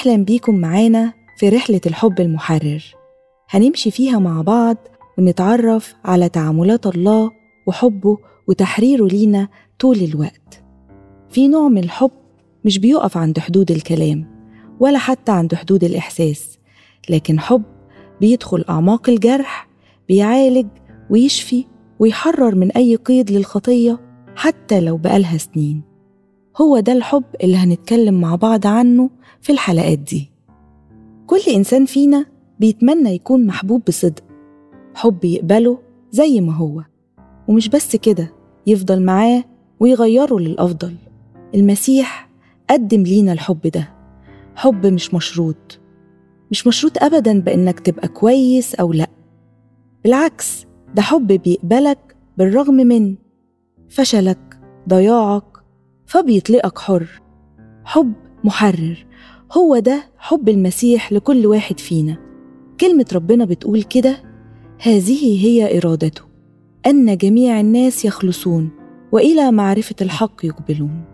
أهلا بيكم معانا في رحلة الحب المحرر هنمشي فيها مع بعض ونتعرف على تعاملات الله وحبه وتحريره لينا طول الوقت في نوع من الحب مش بيقف عند حدود الكلام ولا حتى عند حدود الإحساس لكن حب بيدخل أعماق الجرح بيعالج ويشفي ويحرر من أي قيد للخطية حتى لو بقالها سنين هو ده الحب اللي هنتكلم مع بعض عنه في الحلقات دي كل إنسان فينا بيتمنى يكون محبوب بصدق حب يقبله زي ما هو ومش بس كده يفضل معاه ويغيره للأفضل المسيح قدم لينا الحب ده حب مش مشروط مش مشروط أبدا بإنك تبقى كويس أو لأ بالعكس ده حب بيقبلك بالرغم من فشلك ضياعك فبيطلقك حر حب محرر هو ده حب المسيح لكل واحد فينا كلمة ربنا بتقول كده هذه هي إرادته أن جميع الناس يخلصون وإلى معرفة الحق يقبلون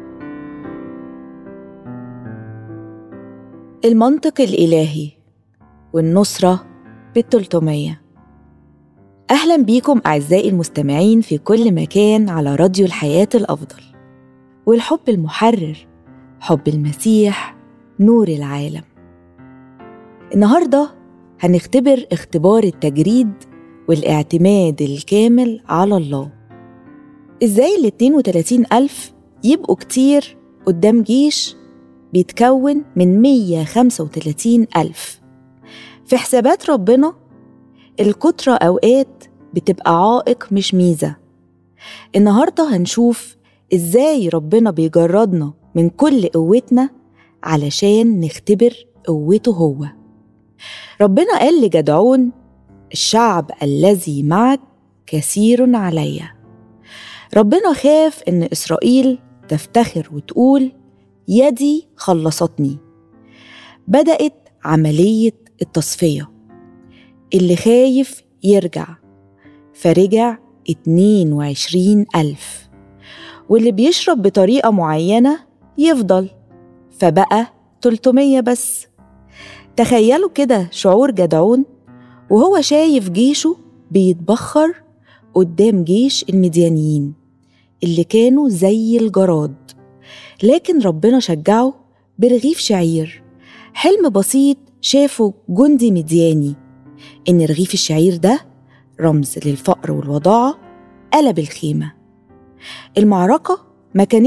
المنطق الإلهي والنصرة بالتلتمية أهلا بيكم أعزائي المستمعين في كل مكان على راديو الحياة الأفضل والحب المحرر حب المسيح نور العالم النهارده هنختبر اختبار التجريد والاعتماد الكامل على الله ازاي ال 32 ألف يبقوا كتير قدام جيش بيتكون من 135 ألف في حسابات ربنا الكترة أوقات بتبقى عائق مش ميزة النهاردة هنشوف إزاي ربنا بيجردنا من كل قوتنا علشان نختبر قوته هو ربنا قال لجدعون الشعب الذي معك كثير علي ربنا خاف ان اسرائيل تفتخر وتقول يدي خلصتني بدات عمليه التصفيه اللي خايف يرجع فرجع 22 ألف واللي بيشرب بطريقة معينة يفضل فبقى 300 بس تخيلوا كده شعور جدعون وهو شايف جيشه بيتبخر قدام جيش المديانيين اللي كانوا زي الجراد لكن ربنا شجعه برغيف شعير حلم بسيط شافه جندي مدياني إن رغيف الشعير ده رمز للفقر والوضاعة قلب الخيمة المعركة ما كانت